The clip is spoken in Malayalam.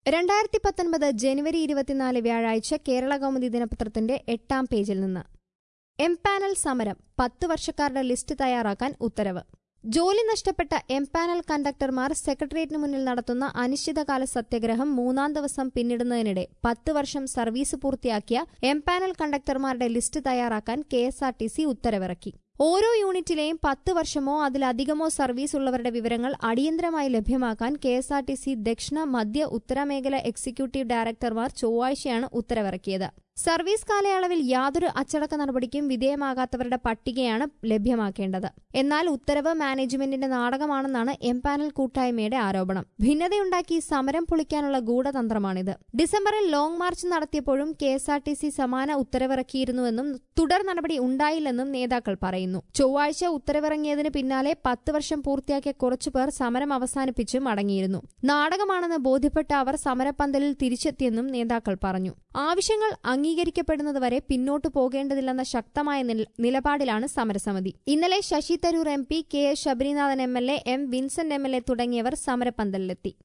രണ്ടായിരത്തി പത്തൊൻപത് ജനുവരി ഇരുപത്തിനാല് വ്യാഴാഴ്ച കേരള കൗമുദി ദിനപത്രത്തിന്റെ എട്ടാം പേജിൽ നിന്ന് എംപാനൽ സമരം പത്ത് വർഷക്കാരുടെ ലിസ്റ്റ് തയ്യാറാക്കാൻ ഉത്തരവ് ജോലി നഷ്ടപ്പെട്ട എംപാനൽ കണ്ടക്ടർമാർ സെക്രട്ടേറിയറ്റിന് മുന്നിൽ നടത്തുന്ന അനിശ്ചിതകാല സത്യാഗ്രഹം മൂന്നാം ദിവസം പിന്നിടുന്നതിനിടെ പത്ത് വർഷം സർവീസ് പൂർത്തിയാക്കിയ എംപാനൽ കണ്ടക്ടർമാരുടെ ലിസ്റ്റ് തയ്യാറാക്കാൻ കെഎസ്ആർടിസി ഉത്തരവിറക്കി ഓരോ യൂണിറ്റിലെയും പത്ത് വർഷമോ അതിലധികമോ സർവീസ് ഉള്ളവരുടെ വിവരങ്ങൾ അടിയന്തരമായി ലഭ്യമാക്കാൻ കെഎസ്ആർടിസി ദക്ഷിണ മധ്യ ഉത്തരമേഖല എക്സിക്യൂട്ടീവ് ഡയറക്ടർമാർ ചൊവ്വാഴ്ചയാണ് ഉത്തരവിറക്കിയത് സർവീസ് കാലയളവിൽ യാതൊരു അച്ചടക്ക നടപടിക്കും വിധേയമാകാത്തവരുടെ പട്ടികയാണ് ലഭ്യമാക്കേണ്ടത് എന്നാൽ ഉത്തരവ് മാനേജ്മെന്റിന്റെ നാടകമാണെന്നാണ് എംപാനൽ കൂട്ടായ്മയുടെ ആരോപണം ഭിന്നതയുണ്ടാക്കി സമരം പൊളിക്കാനുള്ള ഗൂഢതന്ത്രമാണിത് ഡിസംബറിൽ ലോങ് മാർച്ച് നടത്തിയപ്പോഴും കെഎസ്ആർടിസി സമാന ഉത്തരവിറക്കിയിരുന്നുവെന്നും തുടർ നടപടി ഉണ്ടായില്ലെന്നും നേതാക്കൾ പറയുന്നു ചൊവ്വാഴ്ച ഉത്തരവിറങ്ങിയതിന് പിന്നാലെ പത്ത് വർഷം പൂർത്തിയാക്കിയ കുറച്ചുപേർ സമരം അവസാനിപ്പിച്ച് മടങ്ങിയിരുന്നു നാടകമാണെന്ന് ബോധ്യപ്പെട്ട അവർ സമരപ്പന്തലിൽ തിരിച്ചെത്തിയെന്നും നേതാക്കൾ പറഞ്ഞു ആവശ്യങ്ങൾ അംഗീകരിക്കപ്പെടുന്നതുവരെ പിന്നോട്ടു പോകേണ്ടതില്ലെന്ന ശക്തമായ നില- നിലപാടിലാണ് സമരസമിതി ഇന്നലെ Shashi Tharoor M P K S Sabarinathan M L A M Vincent M L A തുടങ്ങിയവർ സമരപ്പന്തലിലെത്തി